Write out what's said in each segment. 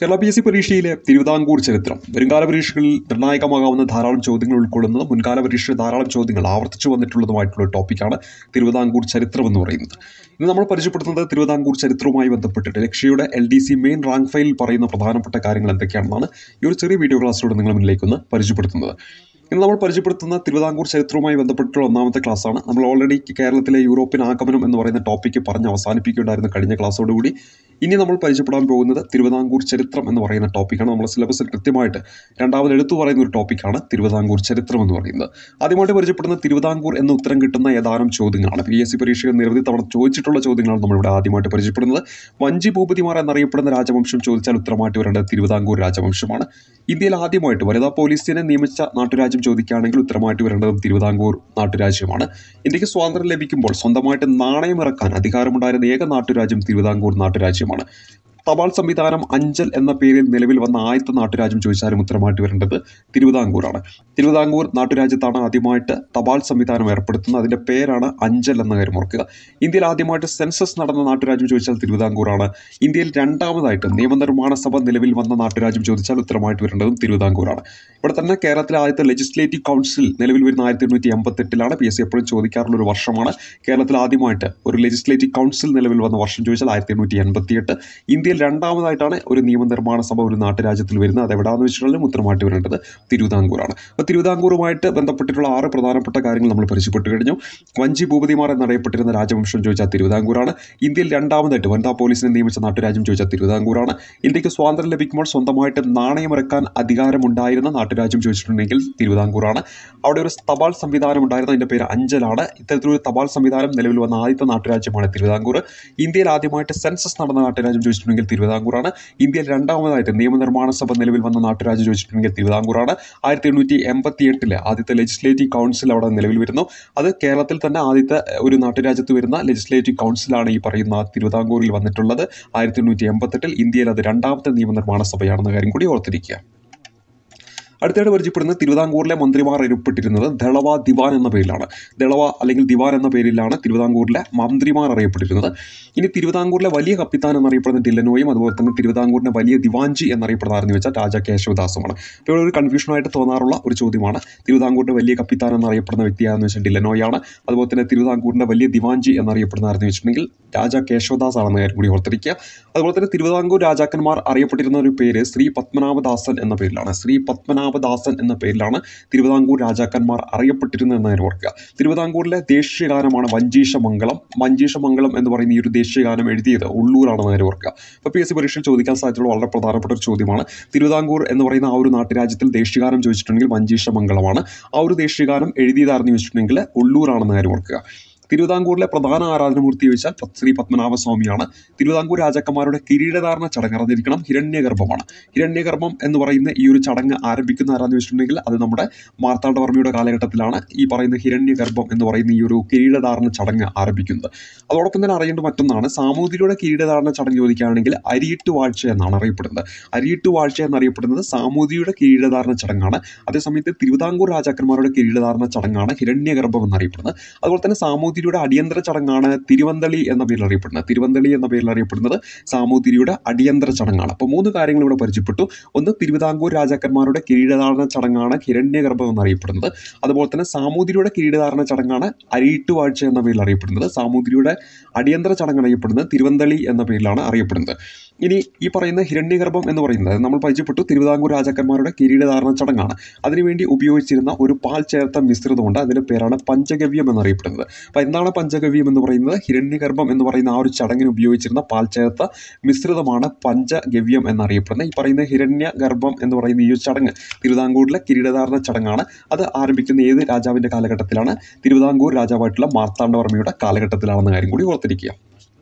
Kerala P S C പരീക്ഷയിലെ തിരുവിതാംകൂർ ചരിത്രം വരുംകാല പരീക്ഷകളിൽ നിർണായകമാകാവുന്ന ധാരാളം ചോദ്യങ്ങൾ ഉൾക്കൊള്ളുന്നതും മുൻകാല പരീക്ഷയിൽ ധാരാളം ചോദ്യങ്ങൾ ആവർത്തിച്ചു വന്നിട്ടുള്ളതുമായിട്ടുള്ള ഒരു ടോപ്പിക്കാണ് തിരുവിതാംകൂർ ചരിത്രം എന്ന് പറയുന്നത് ഇന്ന് നമ്മൾ പരിചയപ്പെടുത്തുന്നത് തിരുവിതാംകൂർ ചരിത്രവുമായി ബന്ധപ്പെട്ടിട്ട് ലക്ഷ്യയുടെ L D C main rank ഫയലിൽ പറയുന്ന പ്രധാനപ്പെട്ട കാര്യങ്ങൾ എന്തൊക്കെയാണെന്നാണ് ഈ ഒരു ചെറിയ വീഡിയോ ക്ലാസ്സിലൂടെ നിങ്ങൾ മുന്നിലേക്ക് ഒന്ന് പരിചയപ്പെടുത്തുന്നത് ഇന്ന് നമ്മൾ പരിചയപ്പെടുത്തുന്ന തിരുവിതാംകൂർ ചരിത്രവുമായി ബന്ധപ്പെട്ടുള്ള ഒന്നാമത്തെ ക്ലാസ്സാണ് നമ്മൾ ഓൾറെഡി കേരളത്തിലെ യൂറോപ്യൻ ആഗമനം എന്ന് പറയുന്ന ടോപ്പിക്ക് പറഞ്ഞ് അവസാനിപ്പിക്കുകയുണ്ടായിരുന്നു കഴിഞ്ഞ ക്ലാസ്സോടുകൂടി ഇനി നമ്മൾ പരിചയപ്പെടാൻ പോകുന്നത് തിരുവിതാംകൂർ ചരിത്രം എന്ന് പറയുന്ന ടോപ്പിക്കാണ് നമ്മുടെ സിലബസിൽ കൃത്യമായിട്ട് രണ്ടാമത് എടുത്തു പറയുന്ന ഒരു ടോപ്പിക്കാണ് തിരുവിതാംകൂർ ചരിത്രം എന്ന് പറയുന്നത് ആദ്യമായിട്ട് പരിചയപ്പെടുന്ന തിരുവിതാംകൂർ എന്ന ഉത്തരം കിട്ടുന്ന ഏതാനും ചോദ്യങ്ങളാണ് പി എസ് സി പരീക്ഷയിൽ നിരവധി തവണ ചോദിച്ചിട്ടുള്ള ചോദ്യങ്ങളാണ് നമ്മളിവിടെ ആദ്യമായിട്ട് പരിചയപ്പെടുന്നത് വഞ്ചി ഭൂപതിമാർ എന്നറിയപ്പെടുന്ന രാജവംശം ചോദിച്ചാൽ ഉത്തരമായിട്ട് വരേണ്ടത് തിരുവിതാംകൂർ രാജവംശമാണ് ഇന്ത്യയിൽ ആദ്യമായിട്ട് വനിതാ പോലീസിനെ നിയമിച്ച നാട്ടുരാജ്യം ചോദിക്കുകയാണെങ്കിൽ ഉത്തരമായിട്ട് വരേണ്ടതും തിരുവിതാംകൂർ നാട്ടുരാജ്യമാണ് ഇന്ത്യക്ക് സ്വാതന്ത്ര്യം ലഭിക്കുമ്പോൾ സ്വന്തമായിട്ട് നാണയം ഇറക്കാൻ അധികാരമുണ്ടായിരുന്ന ഏക നാട്ടുരാജ്യം തിരുവിതാംകൂർ നാട്ടുരാജ്യമാണ് തപാൽ സംവിധാനം അഞ്ചൽ എന്ന പേരിൽ നിലവിൽ വന്ന ആദ്യത്തെ നാട്ടുരാജ്യം ചോദിച്ചാലും ഉത്തരമായിട്ട് വരേണ്ടത് തിരുവിതാംകൂറാണ് തിരുവിതാംകൂർ നാട്ടുരാജ്യത്താണ് ആദ്യമായിട്ട് തപാൽ സംവിധാനം ഏർപ്പെടുത്തുന്നത് അതിൻ്റെ പേരാണ് അഞ്ചൽ എന്ന കാര്യം ഓർക്കുക ഇന്ത്യയിൽ ആദ്യമായിട്ട് സെൻസസ് നടന്ന നാട്ടുരാജ്യം ചോദിച്ചാൽ തിരുവിതാംകൂറാണ് ഇന്ത്യയിൽ രണ്ടാമതായിട്ട് നിയമനിർമ്മാണ സഭ നിലവിൽ വന്ന നാട്ടുരാജ്യം ചോദിച്ചാൽ ഉത്തരമായിട്ട് വരേണ്ടതും തിരുവിതാംകൂറാണ് ഇവിടെ തന്നെ കേരളത്തിലെ ആദ്യത്തെ ലെജിസ്ലേറ്റീവ് കൗൺസിൽ നിലവിൽ വരുന്ന ആയിരത്തി എണ്ണൂറ്റി എൺപത്തെട്ടിലാണ് പി എസ് സി എപ്പോഴും ചോദിക്കാറുള്ള ഒരു വർഷമാണ് കേരളത്തിൽ ആദ്യമായിട്ട് ഒരു ലെജിസ്ലേറ്റീവ് കൗൺസിൽ നിലവിൽ വന്ന വർഷം ചോദിച്ചാൽ ആയിരത്തി എണ്ണൂറ്റി എൺപത്തിയെട്ട് ഇന്ത്യയിൽ രണ്ടാമതായിട്ടാണ് ഒരു നിയമനിർമ്മാണ സഭ ഒരു നാട്ടുരാജ്യത്തിൽ വരുന്നത് അത് എവിടെയാണെന്ന് വെച്ചിട്ടുണ്ടെങ്കിൽ ഉത്തരമായിട്ട് വരേണ്ടത് തിരുവിതാംകൂറാണ് അപ്പോൾ തിരുവിതാംകൂറുമായിട്ട് ബന്ധപ്പെട്ടിട്ടുള്ള ആറ് പ്രധാനപ്പെട്ട കാര്യങ്ങൾ നമ്മൾ പരിചയപ്പെട്ടു കഴിഞ്ഞു വഞ്ചി ഭൂപതിമാർ എന്നറിയപ്പെട്ടിരുന്ന രാജവംശം ചോദിച്ചാൽ തിരുവിതാംകൂറാണ് ഇന്ത്യയിൽ രണ്ടാമതായിട്ട് വനിതാ പോലീസിനെ നിയമിച്ച നാട്ടുരാജ്യം ചോദിച്ചാൽ തിരുവിതാംകൂറാണ് ഇന്ത്യക്ക് സ്വാതന്ത്ര്യം ലഭിക്കുമ്പോൾ സ്വന്തമായിട്ട് നാണയമിറക്കാൻ അധികാരമുണ്ടായിരുന്ന നാട്ടുരാജ്യം ചോദിച്ചിട്ടുണ്ടെങ്കിൽ തിരുവിതാംകൂറാണ് അവിടെ ഒരു തപാൽ സംവിധാനം ഉണ്ടായിരുന്ന അതിൻ്റെ പേര് അഞ്ചലാണ് ഇത്തരത്തിലൊരു തപാൽ സംവിധാനം നിലവിൽ വന്ന ആദ്യത്തെ നാട്ടുരാജ്യമാണ് തിരുവിതാംകൂർ ഇന്ത്യയിൽ ആദ്യമായിട്ട് സെൻസസ് നടന്ന നാട്ടുരാജ്യം ചോദിച്ചിട്ടുണ്ടെങ്കിൽ തിരുവിതാംകൂറാണ് ഇന്ത്യയിൽ രണ്ടാമതായിട്ട് നിയമനിർമ്മാണ സഭ നിലവിൽ വന്ന നാട്ടുരാജ്യം ചോദിച്ചിട്ടുണ്ടെങ്കിൽ തിരുവിതാംകൂറാണ് ആയിരത്തി എണ്ണൂറ്റി എൺപത്തി എട്ടിലെ ആദ്യത്തെ ലെജിസ്ലേറ്റീവ് കൗൺസിൽ അവിടെ നിലവിൽ വരുന്നു അത് കേരളത്തിൽ തന്നെ ആദ്യത്തെ ഒരു നാട്ടുരാജ്യത്ത് വരുന്ന ലെജിസ്ലേറ്റീവ് കൗൺസിലാണ് ഈ പറയുന്ന തിരുവിതാംകൂറിൽ വന്നിട്ടുള്ളത് ആയിരത്തി എണ്ണൂറ്റി എൺപത്തെട്ടിൽ ഇന്ത്യയിൽ അത് രണ്ടാമത്തെ നിയമനിർമ്മാണ സഭയാണെന്ന കാര്യം കൂടി ഓർത്തിരിക്കുക അടുത്തായിട്ട് പരിചയപ്പെടുന്നത് തിരുവിതാംകൂറിലെ മന്ത്രിമാർ അറിയപ്പെട്ടിരുന്നത് ദളവ ദിവാൻ എന്ന പേരിലാണ് ദളവ അല്ലെങ്കിൽ ദിവാൻ എന്ന പേരിലാണ് തിരുവിതാംകൂറിലെ മന്ത്രിമാർ അറിയപ്പെട്ടിരുന്നത് ഇനി തിരുവിതാംകൂറിലെ വലിയ കപ്പിത്താൻ എന്നറിയപ്പെടുന്ന ഡില്ലനോയും അതുപോലെ തന്നെ തിരുവിതാംകൂറിന്റെ വലിയ ദിവാഞ്ചി എന്നറിയപ്പെടുന്ന ആരെന്ന് വെച്ചാൽ രാജ കേശവദാസുമാണ് ഇപ്പോൾ ഇവിടെ ഒരു കൺഫ്യൂഷനായിട്ട് തോന്നാറുള്ള ഒരു ചോദ്യമാണ് തിരുവിതാംകൂറിന്റെ വലിയ കപ്പിത്താൻ എന്നറിയപ്പെടുന്ന വ്യക്തിയാണെന്ന് വെച്ചാൽ ഡില്ലനോയാണ് അതുപോലെ തന്നെ തിരുവിതാംകൂറിന്റെ വലിയ ദിവാഞ്ചി എന്നറിയപ്പെടുന്ന ആരെന്ന് വെച്ചിട്ടുണ്ടെങ്കിൽ രാജ കേശവദാസ് ആണെന്ന കാര്യം കൂടി ഓർത്തിരിക്കുക അതുപോലെ തന്നെ തിരുവിതാംകൂർ രാജാക്കന്മാർ അറിയപ്പെട്ടിരുന്ന ഒരു പേര് ശ്രീ പത്മനാഭദാസൻ എന്ന പേരിലാണ് ശ്രീ പത്മനാഭദാസൻ എന്ന പേരിലാണ് തിരുവിതാംകൂർ രാജാക്കന്മാർ അറിയപ്പെട്ടിരുന്നത് എന്ന് കാര്യം ഓർക്കുക തിരുവിതാംകൂറിലെ ദേശീയഗാനമാണ് വഞ്ചീശമംഗളം വഞ്ചീശമംഗളം എന്ന് പറയുന്ന ഈ ഒരു ദേശീയഗാനം എഴുതിയത് ഉള്ളൂരാണെന്ന് കാര്യം ഓർക്കുക അപ്പോൾ പി എസ് സി പരീക്ഷയിൽ ചോദിക്കാൻ സാധ്യതയുള്ള വളരെ പ്രധാനപ്പെട്ട ഒരു ചോദ്യമാണ് തിരുവിതാംകൂർ എന്ന് പറയുന്ന ആ ഒരു നാട്ടുരാജ്യത്തിൽ ദേശീയഗാനം ചോദിച്ചിട്ടുണ്ടെങ്കിൽ വഞ്ചീശമംഗളമാണ് ആ ഒരു ദേശീയഗാനം എഴുതിയതാരെന്ന് ചോദിച്ചിട്ടുണ്ടെങ്കിൽ ഉള്ളൂരാണെന്ന് കാര്യം ഓർക്കുക തിരുവിതാംകൂറിലെ പ്രധാന ആരാധനമൂർത്തി ചോദിച്ചാൽ പത് ശ്രീ പത്മനാഭസ്വാമിയാണ് തിരുവിതാംകൂർ രാജാക്കന്മാരുടെ കിരീടധാരണ ചടങ്ങ് അറിഞ്ഞിരിക്കണം ഹിരണ്യഗർഭമാണ് ഹിരണ്യഗർഭം എന്ന് പറയുന്ന ഈ ഒരു ചടങ്ങ് ആരംഭിക്കുന്ന ആരാന്ന് വെച്ചിട്ടുണ്ടെങ്കിൽ അത് നമ്മുടെ മാർത്താണ്ഡവർമ്മയുടെ കാലഘട്ടത്തിലാണ് ഈ പറയുന്ന ഹിരണ്യഗർഭം എന്ന് പറയുന്ന ഈ ഒരു കിരീടധാരണ ചടങ്ങ് ആരംഭിക്കുന്നത് അതോടൊപ്പം തന്നെ അറിയേണ്ട മറ്റൊന്നാണ് സാമൂതിരിയുടെ കിരീടധാരണ ചടങ്ങ് ചോദിക്കുകയാണെങ്കിൽ അരിയിട്ട് വാഴ്ച എന്നാണ് അറിയപ്പെടുന്നത് അരിയിട്ട് വാഴ്ച എന്നറിയപ്പെടുന്നത് സാമൂതിരിയുടെ കിരീടധാരണ ചടങ്ങാണ് അതേസമയത്ത് തിരുവിതാംകൂർ രാജാക്കന്മാരുടെ കിരീടധാരണ ചടങ്ങാണ് ഹിരണ്യഗർഭം എന്നറിയപ്പെടുന്നത് അതുപോലെ തന്നെ സാമൂതിരിയുടെ അടിയന്തര ചടങ്ങാണ് തിരുവന്തളി എന്ന പേരിൽ അറിയപ്പെടുന്നത് തിരുവന്തളി എന്ന പേരിൽ അറിയപ്പെടുന്നത് സാമൂതിരിയുടെ അടിയന്തര ചടങ്ങാണ് അപ്പോൾ മൂന്ന് കാര്യങ്ങൾ ഇവിടെ പരിചയപ്പെട്ടു ഒന്ന് തിരുവിതാംകൂർ രാജാക്കന്മാരുടെ കിരീടധാരണ ചടങ്ങാണ് ഹിരണ്യഗർഭം എന്നറിയപ്പെടുന്നത് അതുപോലെ തന്നെ സാമൂതിരിയുടെ കിരീടധാരണ ചടങ്ങാണ് അരിയിട്ടുവാഴ്ച എന്ന പേരിൽ അറിയപ്പെടുന്നത് സാമൂതിരിയുടെ അടിയന്തര ചടങ്ങ് അറിയപ്പെടുന്നത് തിരുവന്തളി എന്ന പേരിലാണ് അറിയപ്പെടുന്നത് ഇനി ഈ പറയുന്ന ഹിരണ്യഗർഭം എന്ന് പറയുന്നത് നമ്മൾ പരിചയപ്പെട്ടു തിരുവിതാംകൂർ രാജാക്കന്മാരുടെ കിരീടധാരണ ചടങ്ങാണ് അതിനുവേണ്ടി ഉപയോഗിച്ചിരുന്ന ഒരു പാൽ ചേർത്ത മിശ്രിതമുണ്ട് അതിൻ്റെ പേരാണ് പഞ്ചഗവ്യം എന്നറിയപ്പെടുന്നത് അപ്പോൾ എന്താണ് പഞ്ചഗവ്യം എന്ന് പറയുന്നത് ഹിരണ്യഗർഭം എന്ന് പറയുന്ന ആ ഒരു ചടങ്ങിന് ഉപയോഗിച്ചിരുന്ന പാൽ ചേർത്ത മിശ്രിതമാണ് പഞ്ചഗവ്യം എന്നറിയപ്പെടുന്നത് ഈ പറയുന്ന ഹിരണ്യഗർഭം എന്ന് പറയുന്ന ഈ ഒരു ചടങ്ങ് തിരുവിതാംകൂറിലെ കിരീടധാരണ ചടങ്ങാണ് അത് ആരംഭിക്കുന്ന ഏത് രാജാവിൻ്റെ കാലഘട്ടത്തിലാണ് തിരുവിതാംകൂർ രാജാവായിട്ടുള്ള മാർത്താണ്ഡവർമ്മയുടെ കാലഘട്ടത്തിലാണെന്ന കാര്യം കൂടി ഓർത്തിരിക്കുക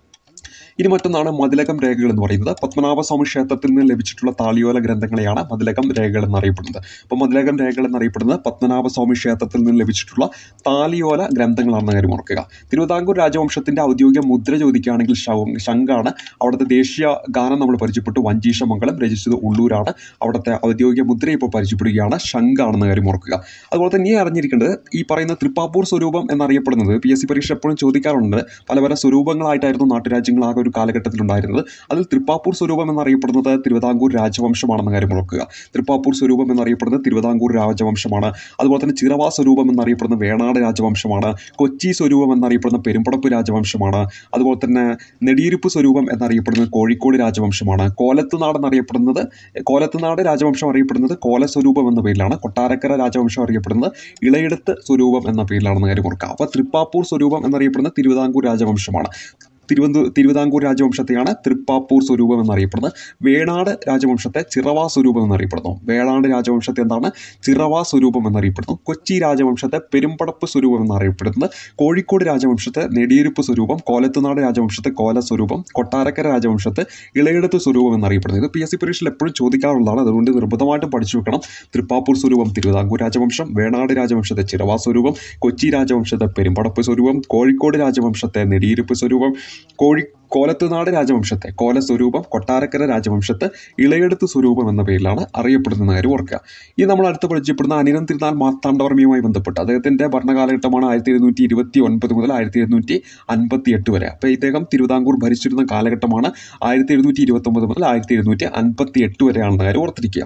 ഇനി മറ്റൊന്നാണ് മതിലകം രേഖകൾ എന്ന് പറയുന്നത് പത്മനാഭസ്വാമി ക്ഷേത്രത്തിൽ നിന്ന് ലഭിച്ചിട്ടുള്ള താളിയോല ഗ്രന്ഥങ്ങളെയാണ് മതിലകം രേഖകൾ എന്നറിയപ്പെടുന്നത് അപ്പോൾ മതിലകം രേഖകൾ എന്നറിയപ്പെടുന്നത് പത്മനാഭസ്വാമി ക്ഷേത്രത്തിൽ നിന്ന് ലഭിച്ചിട്ടുള്ള താളിയോല ഗ്രന്ഥങ്ങളാണെന്ന കാര്യം ഓർക്കുക തിരുവിതാംകൂർ രാജവംശത്തിൻ്റെ ഔദ്യോഗിക മുദ്ര ചോദിക്കുകയാണെങ്കിൽ ശവ- ശംഖാണ് അവിടുത്തെ ദേശീയ ഗാനം നമ്മൾ പരിചയപ്പെട്ടു വഞ്ചീശമംഗലം രചിച്ചത് ഉള്ളൂരാണ് അവിടുത്തെ ഔദ്യോഗിക മുദ്ര ഇപ്പോൾ പരിചയപ്പെടുകയാണ് ശംഖാണെന്ന കാര്യം ഓർക്കുക അതുപോലെ തന്നെ ഈ അറിഞ്ഞിരിക്കേണ്ടത് ഈ പറയുന്ന തൃപ്പാപ്പൂർ സ്വരൂപം എന്നറിയപ്പെടുന്നത് പി എസ് സി പരീക്ഷ എപ്പോഴും ചോദിക്കാറുണ്ട് പല പല സ്വരൂപങ്ങളായിട്ടായിരുന്നു നാട്ടുരാജ്യങ്ങൾ ആകെ ഒരു ഒരു കാലഘട്ടത്തിലുണ്ടായിരുന്നത് അതിൽ തൃപ്പാപ്പൂർ സ്വരൂപം എന്നറിയപ്പെടുന്നത് തിരുവിതാംകൂർ രാജവംശമാണെന്ന കാര്യം ഓർക്കുക തൃപ്പാപ്പൂർ സ്വരൂപം എന്നറിയപ്പെടുന്നത് തിരുവിതാംകൂർ രാജവംശമാണ് അതുപോലെ തന്നെ ചിറവ സ്വരൂപം എന്നറിയപ്പെടുന്നത് വേണാട് രാജവംശമാണ് കൊച്ചി സ്വരൂപം എന്നറിയപ്പെടുന്ന പെരുമ്പടപ്പ് രാജവംശമാണ് അതുപോലെ തന്നെ നെടിയിരുപ്പ് സ്വരൂപം എന്നറിയപ്പെടുന്നത് കോഴിക്കോട് രാജവംശമാണ് കോലത്തുനാട് എന്നറിയപ്പെടുന്നത് കോലത്തുനാട് രാജവംശം അറിയപ്പെടുന്നത് കോല സ്വരൂപം എന്ന പേരിലാണ് കൊട്ടാരക്കര രാജവംശം അറിയപ്പെടുന്നത് ഇളയിടത്ത് സ്വരൂപം എന്ന പേരിലാണെന്ന് കാര്യം ഓർക്കുക അപ്പോൾ തൃപ്പാപ്പൂർ സ്വരൂപം എന്നറിയപ്പെടുന്ന തിരുവിതാംകൂർ രാജവംശമാണ് തിരുവനന്തപുരം തിരുവിതാംകൂർ രാജവംശത്തെയാണ് തൃപ്പാപ്പൂർ സ്വരൂപം എന്നറിയപ്പെടുന്നത് വേണാട് രാജവംശത്തെ ചിറവ സ്വരൂപം എന്നറിയപ്പെടുന്നു വേളാട് രാജവംശത്തെ എന്താണ് ചിറവ സ്വരൂപം എന്നറിയപ്പെടുന്നു കൊച്ചി രാജവംശത്തെ പെരുമ്പടപ്പ് സ്വരൂപം എന്നറിയപ്പെടുന്നത് കോഴിക്കോട് രാജവംശത്തെ നെടിയിരുപ്പ് സ്വരൂപം കോലത്തുനാട് രാജവംശത്തെ കോല സ്വരൂപം കൊട്ടാരക്കര രാജവംശത്തെ ഇളയിടത്ത് സ്വരൂപം എന്നറിയപ്പെടുന്നത് ഇത് പി എസ് സി പരീക്ഷയിൽ എപ്പോഴും ചോദിക്കാറുള്ളതാണ് അതുകൊണ്ട് നിർബന്ധമായിട്ടും പഠിച്ചു വെക്കണം തൃപ്പാപ്പൂർ സ്വരൂപം തിരുവിതാംകൂർ രാജവംശം വേണാട് രാജവംശത്തെ ചിറവ സ്വരൂപം കൊച്ചി രാജവംശത്തെ പെരുമ്പടപ്പ് സ്വരൂപം കോഴിക്കോട് രാജവംശത്തെ നെടിയിരുപ്പ് സ്വരൂപം കോഴി കോലത്തുനാട് രാജവംശത്തെ കോല സ്വരൂപം കൊട്ടാരക്കര രാജവംശത്തെ ഇളയെടുത്ത് സ്വരൂപം എന്ന പേരിലാണ് അറിയപ്പെടുന്ന കാര്യം ഓർക്കുക ഇത് നമ്മൾ അടുത്ത് പരിചയപ്പെടുന്ന അനിരം തിരുനാൾ മാർത്താണ്ഡവർമ്മയുമായി ബന്ധപ്പെട്ട് അദ്ദേഹത്തിൻ്റെ ഭരണകാലഘട്ടമാണ് ആയിരത്തി എഴുന്നൂറ്റി ഇരുപത്തി ഒൻപത് മുതൽ ആയിരത്തി എഴുന്നൂറ്റി അൻപത്തി എട്ട് വരെ അപ്പോൾ ഇദ്ദേഹം തിരുവിതാംകൂർ ഭരിച്ചിരുന്ന കാലഘട്ടമാണ് ആയിരത്തി എഴുന്നൂറ്റി ഇരുപത്തൊമ്പത് മുതൽ ആയിരത്തി എഴുന്നൂറ്റി അൻപത്തി എട്ട് വരെയാണെന്ന കാര്യം ഓർത്തിരിക്കുക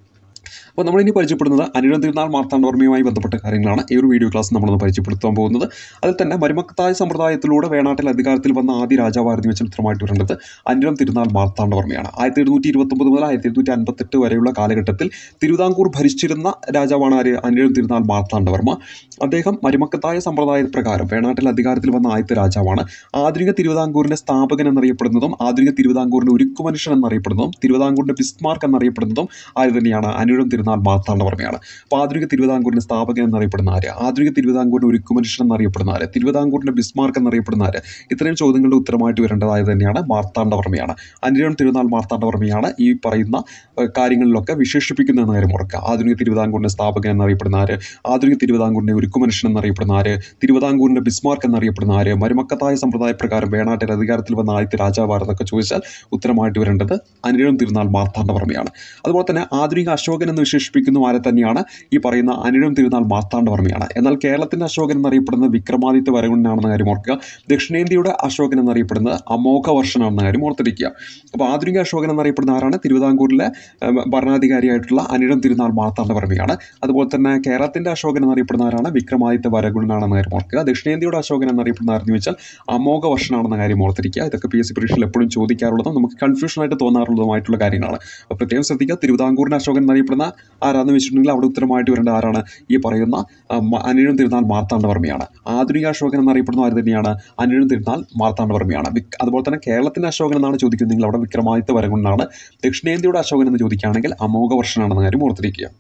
അപ്പോൾ നമ്മളിനി പരിചയപ്പെടുന്നത് അനിഴം തിരുനാൾ മാർത്താണ്ഡവർമ്മയുമായി ബന്ധപ്പെട്ട കാര്യങ്ങളാണ് ഈ ഒരു വീഡിയോ ക്ലാസ് നമ്മളൊന്ന് പരിചയപ്പെടുത്താൻ പോകുന്നത് അതിൽ തന്നെ മരുമക്കത്തായ സമ്പ്രദായത്തിലൂടെ വേണാട്ടിൽ അധികാരത്തിൽ വന്ന ആദ്യ രാജാവായിരുന്നു വെച്ചാൽ ഉത്തരമായിട്ട് വരേണ്ടത് അനിഴം തിരുനാൾ മാർത്താണ്ഡവർമ്മയാണ് ആയിരത്തി എഴുന്നൂറ്റി ഇരുപത്തൊമ്പത് മുതൽ ആയിരത്തി എഴുന്നൂറ്റി അൻപത്തെട്ട് വരെയുള്ള കാലഘട്ടത്തിൽ തിരുവിതാംകൂർ ഭരിച്ചിരുന്ന രാജാവാണ് ആര് അനിഴം തിരുനാൾ മാർത്താണ്ഡവർമ്മ അദ്ദേഹം മരുമക്കത്തായ സമ്പ്രദായ പ്രകാരം വേണാട്ടിൽ അധികാരത്തിൽ വന്ന ആദ്യത്തെ രാജാവാണ് ആധുനിക തിരുവിതാംകൂറിൻ്റെ സ്ഥാപകൻ എന്നറിയപ്പെടുന്നതും ആധുനിക തിരുവിതാംകൂറിൻ്റെ ഉരുക്കു മനുഷ്യൻ എന്നറിയപ്പെടുന്നതും തിരുവിതാംകൂറിൻ്റെ ബിസ്മാർക്ക് എന്നറിയപ്പെടുന്നതും ആര് തന്നെയാണ് അനിഴം തിരുനാൾ മാർത്താണ്ഡവർമ്മയാണ് അപ്പോൾ ആധുനിക തിരുവിതാംകൂറിൻ്റെ സ്ഥാപകൻ എന്നറിയപ്പെടുന്ന ആര് ആധുനിക തിരുവിതാംകൂറിൻ്റെ ഉരുക്കു മനുഷ്യൻ എന്നറിയപ്പെടുന്ന ആര് തിരുവിതാംകൂറിൻ്റെ ബിസ്മാർക്ക് എന്നറിയപ്പെടുന്ന ആര് ഇത്രയും ചോദ്യങ്ങളുടെ ഉത്തരമായിട്ട് വരേണ്ടതായത് തന്നെയാണ് മാർത്താണ്ഡവർമ്മയാണ് അനിഴം തിരുനാൾ മാർത്താണ്ഡവർമ്മയാണ് ഈ പറയുന്ന ഏഹ്, കാര്യങ്ങളിലൊക്കെ വിശേഷിപ്പിക്കുന്ന എന്ന കാര്യം ഓർക്കുക ആധുനിക തിരുവിതാംകൂറിൻ്റെ സ്ഥാപകൻ എന്നറിയപ്പെടുന്ന ആര് ആധുനിക തിരുവിതാംകൂറിൻ്റെ ഉരുക്കു മനുഷ്യൻ എന്നറിയപ്പെടുന്ന ആര് തിരുവിതാംകൂറിൻ്റെ ബിസ്മാർക്ക് എന്നറിയപ്പെടുന്ന ആര് മരുമക്കത്തായ സമ്പ്രദായ പ്രകാരം വേണാട്ടിൽ അധികാരത്തിൽ വന്ന ആദ്യത്തെ രാജാവാരെന്നൊക്കെ ചോദിച്ചാൽ ഉത്തരമായിട്ട് വരേണ്ടത് അനിഴം തിരുനാൾ മാർത്താണ്ഡവർമ്മയാണ് അതുപോലെ തന്നെ ആധുനിക അശോകൻ എന്ന് വിശേഷിപ്പിക്കുന്ന ആരെ തന്നെയാണ് ഈ പറയുന്ന അനിഴം തിരുനാൾ മാർത്താണ്ഡവർമ്മയാണ് എന്നാൽ കേരളത്തിൻ്റെ അശോകൻ എന്നറിയപ്പെടുന്നത് വിക്രമാദിത്യ വരകുണനാണെന്ന കാര്യം ഓർക്കുക ദക്ഷിണേന്ത്യയുടെ അശോകൻ എന്നറിയപ്പെടുന്നത് അമോഘ വർഷനാണെന്ന കാര്യം ഓർത്തിരിക്കുക അപ്പോൾ ആധുനിക അശോകൻ എന്നറിയപ്പെടുന്ന ആരാണ് തിരുവിതാംകൂറിലെ ഏഹ്, ഭരണാധികാരിയായിട്ടുള്ള അനിഴം തിരുനാൾ മാർത്താണ്ഡവർമ്മയാണ് അതുപോലെ തന്നെ കേരളത്തിൻ്റെ അശോകൻ എന്നറിയപ്പെടുന്ന ആരാണ് വിക്രമാദിത്യ വരകുണനാണെന്ന കാര്യം ഓർക്കുക ദക്ഷിണേന്ത്യയുടെ അശോകൻ എന്നറിയപ്പെടുന്ന ആരെന്ന് വെച്ചാൽ അമോഘ വർഷനാണെന്ന കാര്യം ഓർത്തിരിക്കുക ഇതൊക്കെ പി എസ് സി പരീക്ഷയിൽ എപ്പോഴും ചോദിക്കാറുള്ളതും നമുക്ക് കൺഫ്യൂഷനായിട്ട് തോന്നാറുള്ളതുമായിട്ടുള്ള കാര്യങ്ങളാണ് അപ്പോൾ പ്രത്യേകം ശ്രദ്ധിക്കുക തിരുവിതാംകൂറിൻ്റെ അശോകൻ എന്നറിയപ്പെടുന്ന ആരാന്ന് വെച്ചിട്ടുണ്ടെങ്കിൽ അവിടെ ഉത്തരമായിട്ട് വരേണ്ട ആരാണ് ഈ പറയുന്ന ആ, മ- അനിഴം തിരുനാൾ മാർത്താണ്ഡവർമ്മയാണ് ആധുനിക അശോകൻ എന്നറിയപ്പെടുന്ന ആര് തന്നെയാണ് അനിഴം തിരുനാൾ മാർത്താണ്ഡവർമ്മയാണ് വിക്- അതുപോലെ തന്നെ കേരളത്തിൻ്റെ അശോകൻ എന്നാണ് ചോദിക്കുന്നതെങ്കിൽ അവിടെ വിക്രമാദിത്യ വരകൊണ്ടാണ് ദക്ഷിണേന്ത്യയുടെ അശോകൻ എന്ന് ചോദിക്കുകയാണെങ്കിൽ അമോഘ വർഷനാണെന്ന കാര്യം ഓർത്തിരിക്കുക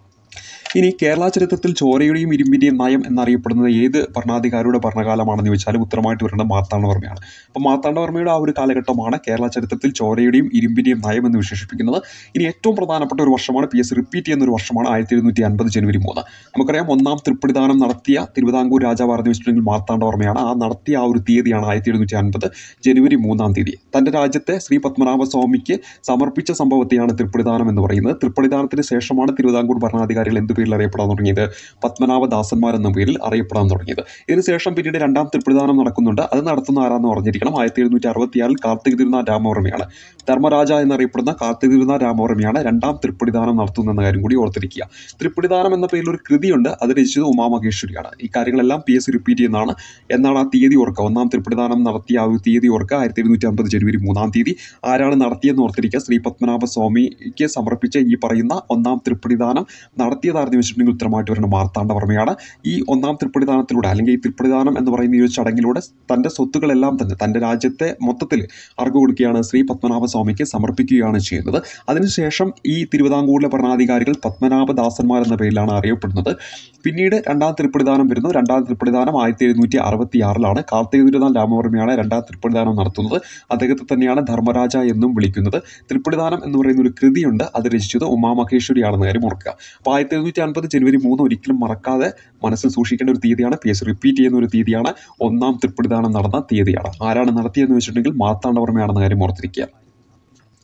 ഇനി കേരള ചരിത്രത്തിൽ ചോരയുടെയും ഇരുമ്പിൻ്റെയും നയം എന്നറിയപ്പെടുന്നത് ഏത് ഭരണാധികാരിയുടെ ഭരണകാലമാണെന്ന് ചോദിച്ചാലും ഉത്തരമായിട്ട് വരുന്നത് മാർത്താണ്ഡവർമ്മയാണ് അപ്പോൾ മാർത്താണ്ഡവർമ്മയുടെ ആ ഒരു കാലഘട്ടമാണ് കേരള ചരിത്രത്തിൽ ചോരയുടെയും ഇരുമ്പിൻ്റെയും നയം എന്ന് വിശേഷിപ്പിക്കുന്നത് ഇനി ഏറ്റവും പ്രധാനപ്പെട്ട ഒരു വർഷമാണ് പി എസ് റിപ്പീറ്റ് ചെയ്യുന്ന ഒരു വർഷമാണ് ആയിരത്തി എഴുന്നൂറ്റി അൻപത് ജനുവരി മൂന്ന് നമുക്കറിയാം ഒന്നാം തൃപ്പടിദാനം നടത്തിയ തിരുവിതാംകൂർ രാജാവാണെന്ന് വെച്ചിട്ടുണ്ടെങ്കിൽ മാർത്താണ്ഡവർമ്മയാണ് ആ നടത്തിയ ആ ഒരു തീയതിയാണ് ആയിരത്തി എഴുന്നൂറ്റി അൻപത് ജനുവരി മൂന്നാം തീയതി തൻ്റെ രാജ്യത്തെ ശ്രീ പത്മനാഭ സ്വാമിക്ക് സമർപ്പിച്ച സംഭവത്തെയാണ് തൃപ്പടിദാനം എന്ന് പറയുന്നത് തൃപ്പടിദാനത്തിന് ശേഷമാണ് തിരുവിതാംകൂർ ഭരണാധികാരികൾ എന്ത് പേരിൽ അറിയപ്പെടാൻ തുടങ്ങിയത് പത്മനാഭദാസന്മാർ എന്ന പേരിൽ അറിയപ്പെടാൻ തുടങ്ങിയത് ഇതിനുശേഷം പിന്നീട് രണ്ടാം തൃപ്പടിദാനം നടക്കുന്നുണ്ട് അത് നടത്തുന്ന ആരാന്ന് പറഞ്ഞിരിക്കണം ആയിരത്തി എഴുന്നൂറ്റി അറുപത്തിയാറിൽ കാർത്തിക തിരുനാൾ രാമവർമ്മയാണ് ധർമ്മരാജ എന്നറിയപ്പെടുന്ന കാർത്തിക തിരുനാൾ രാമവർമ്മയാണ് രണ്ടാം തൃപ്പടിദാനം നടത്തുന്നത് എന്ന കാര്യം കൂടി ഓർത്തിരിക്കുക തൃപ്പടിദാനം എന്ന പേരിൽ ഒരു കൃതിയുണ്ട് അത് രചിച്ചത് ഉമാമഹേശ്വരിയാണ് ഈ കാര്യങ്ങളെല്ലാം പി എസ് റിപ്പീറ്റ് ചെയ്യുന്നതാണ് എന്നാണ് ആ തീയതി ഓർക്കുക ഒന്നാം തൃപ്പടിദാനം നടത്തിയ ആ ഒരു തീയതി ഓർക്കുക ആയിരത്തി എഴുന്നൂറ്റി അമ്പത് ജനുവരി മൂന്നാം തീയതി ആരാണ് നടത്തിയെന്ന് ഓർത്തിരിക്കുക ശ്രീ പത്മനാഭ സ്വാമിക്ക് സമർപ്പിച്ച ഈ പറയുന്ന ഒന്നാം തൃപ്പടിദാനം നടത്തിയതായിരുന്നു വെച്ചിട്ടുണ്ടെങ്കിൽ ഉത്തരമായിട്ട് വരുന്ന മാർത്താണ്ഡവർമ്മയാണ് ഈ ഒന്നാം തൃപ്പടിദാനത്തിലൂടെ അല്ലെങ്കിൽ ഈ തൃപ്പടിദാനം എന്ന് പറയുന്ന ഈ ഒരു ചടങ്ങിലൂടെ തൻ്റെ സ്വത്തുക്കളെല്ലാം തന്നെ തൻ്റെ രാജ്യത്തെ മൊത്തത്തിൽ ആർക്ക് കൊടുക്കുകയാണ് ശ്രീ പത്മനാഭ സ്വാമിക്ക് സമർപ്പിക്കുകയാണ് ചെയ്യുന്നത് അതിനുശേഷം ഈ തിരുവിതാംകൂറിലെ ഭരണാധികാരികൾ പത്മനാഭദാസന്മാർ എന്ന പേരിലാണ് അറിയപ്പെടുന്നത് പിന്നീട് രണ്ടാം തൃപ്പടിദാനം വരുന്നു രണ്ടാം തൃപ്പടിദാനം ആയിരത്തി എഴുന്നൂറ്റി അറുപത്തി ആറിലാണ് കാർത്തിക തിരുനാൾ രാമവർമ്മയാണ് രണ്ടാം തൃപ്പടിദാനം നടത്തുന്നത് അദ്ദേഹത്തെ തന്നെയാണ് ധർമ്മരാജ എന്നും വിളിക്കുന്നത് തൃപ്പടിദാനം എന്ന് പറയുന്ന ഒരു കൃതിയുണ്ട് അത് രചിച്ചത് ഉമാമഹേശ്വരിയാണെന്ന കാര്യം ഓർക്കുക അപ്പോൾ ആയിരത്തി എഴുന്നൂറ്റി അൻപത് ജനുവരി മൂന്ന് ഒരിക്കലും മറക്കാതെ മനസ്സിൽ സൂക്ഷിക്കേണ്ട ഒരു തീയതിയാണ് പി എസ് റിപ്പീറ്റ് ചെയ്യുന്ന ഒരു തീയതിയാണ് ഒന്നാം തൃപ്പടിദാനം നടന്ന തീയതിയാണ് ആരാണ് നടത്തിയതെന്ന് വെച്ചിട്ടുണ്ടെങ്കിൽ മാർത്താണ്ഡവർമ്മയാണെന്ന കാര്യം ഓർത്തിരിക്കുക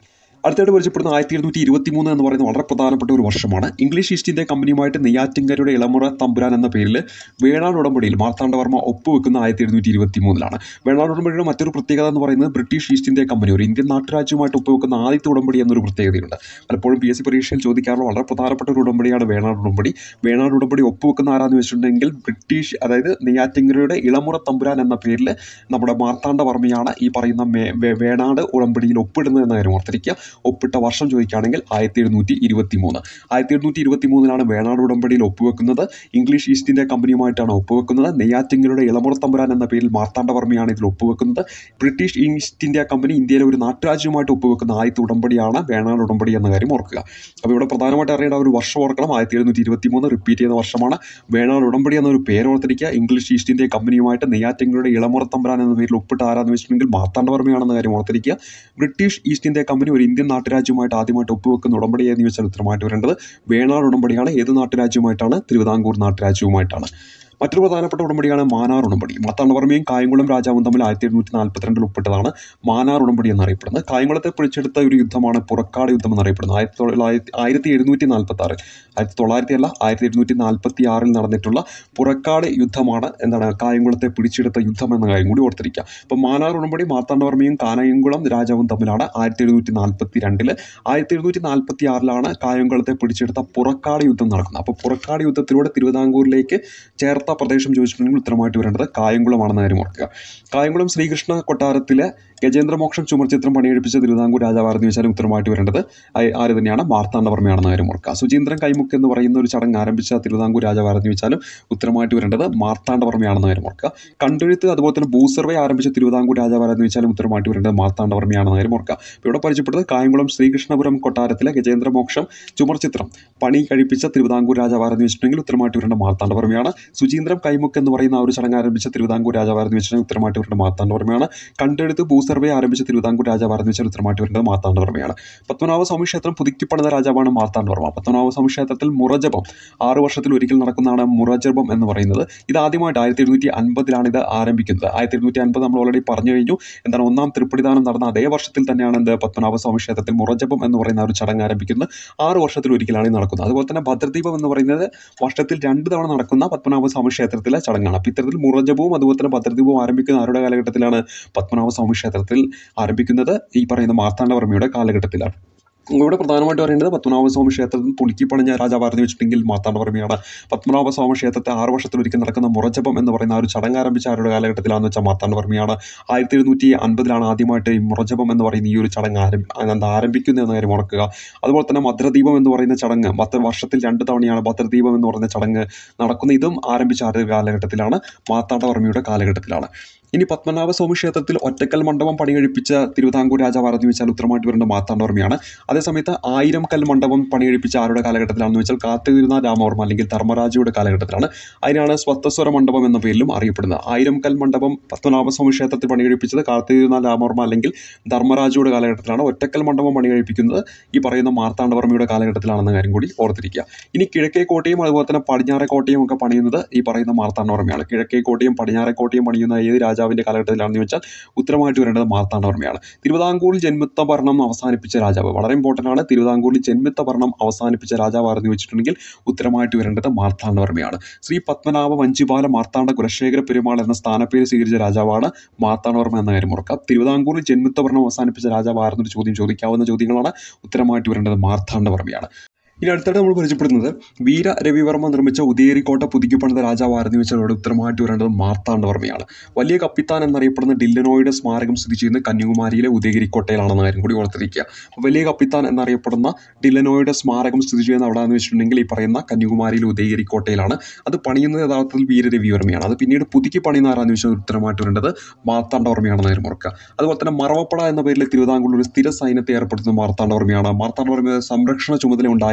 അടുത്തായിട്ട് പരിചയപ്പെടുന്ന ആയിരത്തി എഴുന്നൂറ്റി ഇരുപത്തി മൂന്ന് എന്ന് പറയുന്നത് വളരെ പ്രധാനപ്പെട്ട ഒരു വർഷമാണ് ഇംഗ്ലീഷ് ഈസ്റ്റ് ഇന്ത്യ കമ്പനിയുമായിട്ട് നെയ്യാറ്റിൻകരയുടെ ഇളമുറ തമ്പുരാൻ എന്ന പേരിൽ വേണാട് ഉടമ്പടിയിൽ മാർത്താണ്ഡവർമ്മ ഒപ്പുവെക്കുന്ന ആയിരത്തി എഴുന്നൂറ്റി ഇരുപത്തി മൂന്നിലാണ് വേണാട് ഉടമ്പടിയുടെ മറ്റൊരു പ്രത്യേകത എന്ന് പറയുന്നത് ബ്രിട്ടീഷ് ഈസ്റ്റ് ഇന്ത്യ കമ്പനി ഒരു ഇന്ത്യൻ നാട്ടുരാജ്യവുമായിട്ട് ഒപ്പുവെക്കുന്ന ആദ്യത്തെ ഉടമ്പടി എന്നൊരു പ്രത്യേകതയുണ്ട് പലപ്പോഴും പി എസ് സി പരീക്ഷയിൽ ചോദിക്കാറുള്ള വളരെ പ്രധാനപ്പെട്ട ഒരു ഉടമ്പടിയാണ് വേണാട് ഉടമ്പടി വേണാട് ഉടമ്പടി ഒപ്പുവെക്കുന്ന ആരാന്ന് വെച്ചിട്ടുണ്ടെങ്കിൽ ബ്രിട്ടീഷ് അതായത് നെയ്യാറ്റിൻകരയുടെ ഇളമുറ തമ്പുരാൻ എന്ന പേരിൽ നമ്മുടെ മാർത്താണ്ഡവർമ്മയാണ് ഈ പറയുന്ന മേ- വേ- വേണാട് ഉടമ്പടിയിൽ ഒപ്പിടുന്നത് എന്ന കാര്യം ഓർത്തിരിക്കുക ഒപ്പിട്ട വർഷം ചോദിക്കുകയാണെങ്കിൽ ആയിരത്തി എഴുന്നൂറ്റി ഇരുപത്തി മൂന്ന് ആയിരത്തി എഴുന്നൂറ്റി ഇരുപത്തി മൂന്നിലാണ് വേണാട് ഉടമ്പടിയിൽ ഒപ്പുവെക്കുന്നത് ഇംഗ്ലീഷ് ഈസ്റ്റ് ഇന്ത്യ കമ്പനിയുമായിട്ടാണ് ഒപ്പുവെക്കുന്നത് നെയ്യാറ്റിങ്കരുടെ ഇളമുറ തമ്പുരാൻ എന്ന പേരിൽ മാർത്താണ്ഡവർമ്മയാണ് ഇതിൽ ഒപ്പുവെക്കുന്നത് ബ്രിട്ടീഷ് ഈസ്റ്റ് ഇന്ത്യ കമ്പനി ഇന്ത്യയിലെ ഒരു നാട്ടുരാജ്യവുമായിട്ട് ഒപ്പുവെക്കുന്ന ആദ്യത്തെ ഉടമ്പടിയാണ് വേണാട് ഉടമ്പടി എന്ന കാര്യം ഓർക്കുക അപ്പോൾ ഇവിടെ പ്രധാനമായിട്ട് അറിയേണ്ട ഒരു വർഷം ഓർക്കണം ആയിരത്തി എഴുന്നൂറ്റി ഇരുപത്തി മൂന്ന് റിപ്പീറ്റ് ചെയ്യുന്ന വർഷമാണ് വേണാട് ഉടമ്പടി എന്നൊരു പേര് ഓർത്തിരിക്കുക ഇംഗ്ലീഷ് ഈസ്റ്റ് ഇന്ത്യ കമ്പനിയുമായിട്ട് നെയ്യാറ്റിങ്കരുടെ ഇളമുറ തമ്പുരാൻ എന്ന പേരിൽ ഒപ്പിട്ട ആരാന്ന് വെച്ചിട്ടുണ്ടെങ്കിൽ മാർത്താണ്ഡവർമ്മയാണെന്ന കാര്യം ഓർത്തിരിക്കുക ബ്രിട്ടീഷ് ഈസ്റ്റ് ഇന്ത്യ കമ്പനി ഒരു ഇന്ത്യൻ നാട്ടുരാജ്യവുമായിട്ട് ആദ്യമായിട്ട് ഒപ്പുവെക്കുന്ന ഉടമ്പടി എന്ന് ചോദിച്ചാൽ ഉത്തരമായിട്ട് വരേണ്ടത് വേണാട് ഉടമ്പടിയാണ് ഏത് നാട്ടുരാജ്യവുമായിട്ടാണ് തിരുവിതാംകൂർ നാട്ടുരാജ്യവുമായിട്ടാണ് മറ്റൊരു പ്രധാനപ്പെട്ട ഉടമ്പടിയാണ് മാനാർ ഉടമ്പടി മാത്താണ്ഡവർമ്മയും കായംകുളം രാജാവും തമ്മിൽ ആയിരത്തി എഴുന്നൂറ്റി നാൽപ്പത്തിരണ്ടിൽ ഒപ്പിട്ടതാണ് മാനാർ ഉടമ്പടി എന്നറിയപ്പെടുന്നത് കായംകുളത്തെ പിടിച്ചെടുത്ത ഒരു യുദ്ധമാണ് പുറക്കാട് യുദ്ധം എന്നറിയപ്പെടുന്നത് ആയിരത്തി തൊള്ളായിരത്തി ആയിരത്തി എഴുന്നൂറ്റി നാൽപ്പത്തി ആറ് ആയിരത്തി തൊള്ളായിരത്തി അല്ല ആയിരത്തി എഴുന്നൂറ്റി നാൽപ്പത്തി ആറിൽ നടന്നിട്ടുള്ള പുറക്കാട് യുദ്ധമാണ് എന്താണ് കായംകുളത്തെ പിടിച്ചെടുത്ത യുദ്ധം എന്ന കാര്യം കൂടി ഓർത്തിരിക്കുക അപ്പോൾ മാനാർ ഉടമ്പടി മാർത്താണ്ഡവർമ്മയും കായംകുളം രാജാവും തമ്മിലാണ് ആയിരത്തി എഴുന്നൂറ്റി നാൽപ്പത്തി രണ്ടില് ആയിരത്തി എഴുന്നൂറ്റി നാൽപ്പത്തി ആറിലാണ് കായംകുളത്തെ പിടിച്ചെടുത്ത പുറക്കാട് യുദ്ധം നടക്കുന്നത് അപ്പോൾ പുറക്കാട് യുദ്ധത്തിലൂടെ തിരുവിതാംകൂറിലേക്ക് ചേർത്ത പ്രദേശം ചോദിച്ചിട്ടുണ്ടെങ്കിൽ ഉത്തരമായിട്ട് വരേണ്ടത് കായംകുളമാണെന്ന കാര്യം ഓർക്കുക കായംകുളം ശ്രീകൃഷ്ണ കൊട്ടാരത്തിലെ ഗജേന്ദ്രമോക്ഷം ചുമർചിത്രം പണിയെടുപ്പിച്ച തിരുവിതാംകൂർ രാജാവാരെന്ന് ചോദിച്ചാൽ ഉത്തരമായിട്ട് വരേണ്ടത് ആ- ആര് തന്നെയാണ് മാർത്താണ്ഡവർമ്മയാണെന്ന കാര്യം ഓർക്കുക സുചീന്ദ്രൻ കൈമുക്ക് എന്ന് പറയുന്ന ഒരു ചടങ്ങ് ആരംഭിച്ച തിരുവിതാംകൂർ രാജാവാരെന്ന് ചോദിച്ചാലും ഉത്തരമായിട്ട് വരേണ്ടത് മാർത്താണ്ഡവർമ്മയാണെന്ന കാര്യം ഓർക്കുക കണ്ടെഴുത്ത് അതുപോലെ തന്നെ ഭൂസർവേ ആരംഭിച്ച തിരുവിതാംകൂർ രാജാവാരെന്ന് ചോദിച്ചാലും ഉത്തരമായിട്ട് വരേണ്ടത് മാർത്താണ്ഡവർമ്മയാണെന്ന കാര്യം ഓർക്കുക അപ്പോൾ ഇവിടെ പരിചയപ്പെട്ടത് കായംകുളം ശ്രീകൃഷ്ണപുരം കൊട്ടാരത്തിലെ ഗജേന്ദ്രമോക്ഷം ചുമർചിത്രം പണി കഴിപ്പിച്ച തിരുവിതാംകൂർ രാജാവാരെന്ന് വെച്ചിട്ടുണ്ടെങ്കിൽ ഉത്തരമായിട്ട് വരേണ്ട മാർത്താണ്ഡവർമ്മയാണ് സുചീന്ദ്രം കൈമുക്ക് എന്ന് പറയുന്ന ആ ഒരു ചടങ്ങ് ആരംഭിച്ച തിരുവിതാംകൂർ രാജാവാരെന്ന് വെച്ചിട്ടുണ്ടെങ്കിൽ ഉത്തരമായിട്ട് വരേണ്ട മാർത്താണ്ഡവർമ്മയാണ് കണ്ടെടുത്ത് ഭൂസർവേ ആരംഭിച്ച തിരുവിതാംകൂർ രാജാവാരെന്ന് വെച്ചാൽ ഉത്തരമായിട്ട് വരേണ്ടത് മാർത്താണ്ഡവർമ്മയാണ് പത്മനാഭ സ്വാമി ക്ഷേത്രം പുതുക്കി പണിത രാജാവാണ് മാർത്താണ്ഡവർമ്മ പത്മനാഭ സ്വാമി ക്ഷേത്രത്തിൽ മുറജപം ആറ് വർഷത്തിൽ ഒരിക്കൽ നടക്കുന്നതാണ് മുറജപം എന്ന് പറയുന്നത് ഇത് ആദ്യമായിട്ട് ആയിരത്തി എഴുന്നൂറ്റി അൻപതിലാണ് ഇത് ആരംഭിക്കുന്നത് ആയിരത്തി എഴുന്നൂറ്റി അൻപത് നമ്മൾ ഓൾറെഡി പറഞ്ഞു കഴിഞ്ഞു എന്താണ് ഒന്നാം തൃപ്പടിദാനം നടന്ന അതേ വർഷത്തിൽ തന്നെയാണ് എന്ത് പത്മനാഭ സ്വാമി ക്ഷേത്രത്തിൽ മുറജപം എന്ന് പറയുന്ന ആ ഒരു ചടങ്ങ് ആരംഭിക്കുന്നത് ആറ് വർഷത്തിൽ ഒരിക്കലാണ് ഇത് നടക്കുന്നത് അതുപോലെ തന്നെ ഭദ്രദീപം എന്ന് പറയുന്നത് വർഷത്തിൽ രണ്ട് തവണ നടക്കുന്ന പത്മനാഭ സ്വാമി ക്ഷേത്രത്തിലെ ചടങ്ങാണ് അപ്പോൾ ഇത്തരത്തിൽ മുറജപവും അതുപോലെ തന്നെ ഭദ്രദീപവും ആരംഭിക്കുന്ന ആരുടെ കാലഘട്ടത്തിലാണ് പത്മനാഭ സ്വാമി ക്ഷേത്രത്തിൽ ആരംഭിക്കുന്നത് ഈ പറയുന്ന മാർത്താണ്ഡവർമ്മയുടെ കാലഘട്ടത്തിലാണ് ഇവിടെ പ്രധാനമായിട്ട് പറയേണ്ടത് പത്മനാഭസ്വാമി ക്ഷേത്രത്തിൽ പുതുക്കി പണിഞ്ഞ രാജാവാരെന്ന് വെച്ചിട്ടുണ്ടെങ്കിൽ മാർത്താണ്ഡവർമ്മയാണ് പത്മനാഭസ്വാമി ക്ഷേത്രത്തെ ആറ് വർഷത്തിൽ ഒരിക്കൽ നടക്കുന്ന മുറജപം എന്ന് പറയുന്ന ആ ഒരു ചടങ്ങ് ആരംഭിച്ച ആരുടെ കാലഘട്ടത്തിലാണെന്ന് വെച്ചാൽ മാർത്താണ്ഡവർമ്മയാണ് ആയിരത്തി എഴുന്നൂറ്റി അൻപതിലാണ് ആദ്യമായിട്ട് ഈ മുറജപം എന്ന് പറയുന്ന ഈ ഒരു ചടങ്ങ് ആരംഭി എന്താ ആരംഭിക്കുന്നത് എന്ന കാര്യം ഓർക്കുക അതുപോലെ തന്നെ ഭദ്രദീപം എന്ന് പറയുന്ന ചടങ്ങ് ഭദ്ര വർഷത്തിൽ രണ്ട് തവണയാണ് ഭദ്രദീപം എന്ന് പറയുന്ന ചടങ്ങ് നടക്കുന്ന ഇതും ആരംഭിച്ച ആരുടെ കാലഘട്ടത്തിലാണ് മാർത്താണ്ഡവർമ്മയുടെ കാലഘട്ടത്തിലാണ് ഇനി പത്മനാഭസ്വാമി ക്ഷേത്രത്തിൽ ഒറ്റക്കൽ മണ്ഡപം പണികഴിപ്പിച്ച തിരുവിതാംകൂർ രാജാവാരെന്ന് ചോദിച്ചാൽ ഉത്തരമായിട്ട് വരേണ്ട മാർത്താണ്ഡവർമ്മയാണ് അതേസമയത്ത് ആയിരം കൽ മണ്ഡപം പണികഴിപ്പിച്ച ആരുടെ കാലഘട്ടത്തിലാണെന്ന് വെച്ചാൽ കാത്തിരുന്ന രാമവർമ്മ അല്ലെങ്കിൽ ധർമ്മരാജയുടെ കാലഘട്ടത്തിലാണ് അതിനാണ് സ്വത്തസ്വര മണ്ഡപം എന്ന പേരിലും അറിയപ്പെടുന്നത് ആയിരം കൽ മണ്ഡപം പത്മനാഭസ്വാമി ക്ഷേത്രത്തിൽ പണികഴിപ്പിച്ചത് കാത്തിരുന്ന രാമവർമ്മ അല്ലെങ്കിൽ ധർമ്മരാജയുടെ കാലഘട്ടത്തിലാണ് ഒറ്റക്കൽ മണ്ഡപം പണികഴിപ്പിക്കുന്നത് ഈ പറയുന്ന മാർത്താണ്ഡവർമ്മയുടെ കാലഘട്ടത്തിലാണെന്ന കാര്യം കൂടി ഓർത്തിരിക്കുക ഇനി കിഴക്കേ കോട്ടയും അതുപോലെ തന്നെ പടിഞ്ഞാറേ കോട്ടയും ഒക്കെ പണിയുന്നത് ഈ പറയുന്ന മാർത്താണ്ഡവർമ്മയാണ് കിഴക്കേ കോട്ടയും പടിഞ്ഞാറേ കോട്ടയും പണിയുന്ന ഏത് രാജാവിൻ്റെ കാലഘട്ടത്തിലാണെന്ന് ചോദിച്ചാൽ ഉത്തരമായിട്ട് വരേണ്ടത് മാർത്താണ്ഡവർമ്മയാണ് തിരുവിതാംകൂറിൽ ജന്മിത്ത ഭരണം അവസാനിപ്പിച്ച രാജാവ് വളരെ ഇമ്പോർട്ടൻ്റ് ആണ് തിരുവിതാംകൂറിൽ ജന്മിത്ത ഭരണം അവസാനിപ്പിച്ച രാജാവ് ആരെന്ന് വെച്ചിട്ടുണ്ടെങ്കിൽ ഉത്തരമായിട്ട് വരേണ്ടത് മാർത്താണ്ഡവർമ്മയാണ് ശ്രീ പത്മനാഭ വഞ്ചിപാല മാർത്താണ്ഡ കുലശേഖര പെരുമാൾ എന്ന സ്ഥാനപ്പേര് സ്വീകരിച്ച രാജാവാണ് മാർത്താണ്ഡവർമ്മ എന്ന കാര്യം ഓർക്കാം തിരുവിതാംകൂറിൽ ജന്മിത്ത ഭരണം അവസാനിപ്പിച്ച രാജാവ് ആരെന്നൊരു ചോദ്യം ചോദിക്കാവുന്ന ചോദ്യങ്ങളാണ് ഉത്തരമായിട്ട് വരേണ്ടത് മാർത്താണ്ഡവർമ്മയാണ് ഇനി അടുത്തായിട്ട് നമ്മൾ പരിചയപ്പെടുന്നത് വീര രവിവർമ്മ നിർമ്മിച്ച ഉദയരിക്കോട്ട പുതുക്കി പണിത രാജാവ് ആരെന്ന് വെച്ചാൽ ഇവിടെ ഉത്തരമായിട്ട് വരേണ്ടത് മാർത്താണ്ഡവർമ്മയാണ് വലിയ കപ്പിത്താൻ എന്നറിയപ്പെടുന്ന ഡില്ലനോയുടെ സ്മാരകം സ്ഥിതി ചെയ്യുന്നത് കന്യാകുമാരിയിലെ ഉദയഗിരിക്കോട്ടയിലാണെന്ന കാര്യം കൂടി ഓർത്തിരിക്കുക അപ്പോൾ വലിയ കപ്പിത്താൻ എന്നറിയപ്പെടുന്ന ഡില്ലനോയുടെ സ്മാരകം സ്ഥിതി ചെയ്യുന്ന എവിടെയാണെന്ന് വെച്ചിട്ടുണ്ടെങ്കിൽ ഈ പറയുന്ന കന്യാകുമാരിയിലെ ഉദയഗിരിക്കോട്ടയിലാണ് അത് പണിയുന്നത് യഥാർത്ഥത്തിൽ വീര രവിവർമ്മയാണ് അത് പിന്നീട് പുതുക്കി പണിയുന്ന ആരാന്ന് വെച്ചാൽ ഉത്തരമായിട്ട് വരേണ്ടത് മാർത്താണ്ഡവർമ്മയാണെന്ന് കാര്യം ഓർക്കുക അതുപോലെ തന്നെ മറവപ്പട എന്ന പേരിൽ തിരുവിതാംകൂറിൽ ഒരു സ്ഥിര സൈന്യത്തെ ഏർപ്പെടുത്തുന്ന മാർത്താണ്ഡവർമ്മയാണ് മാർത്താണ്ഡവർമ്മ സംരക്ഷണ ചുമതല ഉണ്ടായിരുന്ന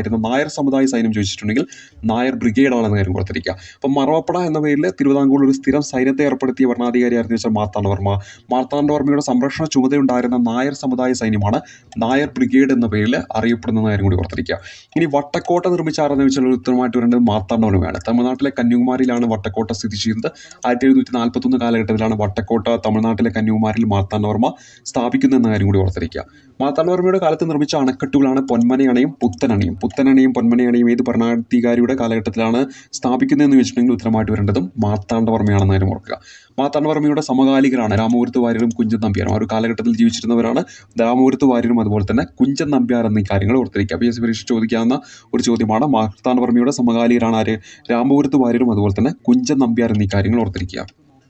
അറിയപ്പെടുന്ന നായർ സമുദായ സൈന്യം ചോദിച്ചിട്ടുണ്ടെങ്കിൽ നായർ ബ്രിഗേഡ് ആണെന്ന കാര്യം ഓർത്തിരിക്കുക അപ്പം മറവപ്പട എന്ന പേരിൽ തിരുവിതാംകൂറിൽ ഒരു സ്ഥിരം സൈന്യത്തെ ഏർപ്പെടുത്തിയ ഭരണാധികാരിയായിരുന്നു വെച്ചാൽ മാർത്താണ്ഡവർമ്മ മാർത്താണ്ഡവർമ്മയുടെ സംരക്ഷണ ചുമതലയുണ്ടായിരുന്ന നായർ സമുദായ സൈന്യമാണ് നായർ ബ്രിഗേഡ് എന്ന പേരിൽ അറിയപ്പെടുന്ന കാര്യം കൂടി ഓർത്തിരിക്കുക ഇനി വട്ടക്കോട്ട നിർമ്മിച്ച ആരെന്ന് വെച്ചാൽ ഉത്തരമായിട്ട് വരേണ്ടത് മാർത്താണ്ഡവർമ്മയാണ് തമിഴ്നാട്ടിലെ കന്യാകുമാരിയിലാണ് വട്ടക്കോട്ട സ്ഥിതി ചെയ്യുന്നത് ആയിരത്തി എഴുന്നൂറ്റി നാൽപ്പത്തൊന്ന് കാലഘട്ടത്തിലാണ് വട്ടക്കോട്ട തമിഴ്നാട്ടിലെ കന്യാകുമാരിയിൽ മാർത്താണ്ഡവർമ്മ സ്ഥാപിക്കുന്നത് എന്ന കാര്യം കൂടി ഓർത്തിരിക്കുക മാർത്താണ്ഡവർമ്മയുടെ കാലത്ത് നിർമ്മിച്ച അണക്കെട്ടുകളാണ് പൊന്മനയണയും പുത്തനണയും പുത്തനണയും പൊന്മനയണയും ഏത് ഭരണാധികാരിയുടെ കാലഘട്ടത്തിലാണ് സ്ഥാപിക്കുന്നതെന്ന് വെച്ചിട്ടുണ്ടെങ്കിൽ ഉത്തരമായിട്ട് വരേണ്ടതും മാർത്താണ്ഡവർമ്മയാണെന്ന് കാര്യം ഓർക്കുക മാർത്താണ്ഡവർമ്മയുടെ സമകാലികരാണ് രാമപുരത്ത് വാര്യരും കുഞ്ചൻ നമ്പ്യാരും ആ ഒരു കാലഘട്ടത്തിൽ ജീവിച്ചിരുന്നവരാണ് രാമപുരത്ത് വാര്യരും അതുപോലെ തന്നെ കുഞ്ചൻ നമ്പ്യാർ എന്നീ കാര്യങ്ങൾ ഓർത്തിരിക്കുക പി എസ് സി പരീക്ഷ ചോദിക്കാവുന്ന ഒരു ചോദ്യമാണ് മാർത്താണ്ഡവർമ്മയുടെ സമകാലികരാണ് ആര് രാമപുരത്ത് വാര്യരും അതുപോലെ തന്നെ കുഞ്ചൻ നമ്പ്യാർ എന്നീ കാര്യങ്ങൾ ഓർത്തിരിക്കുക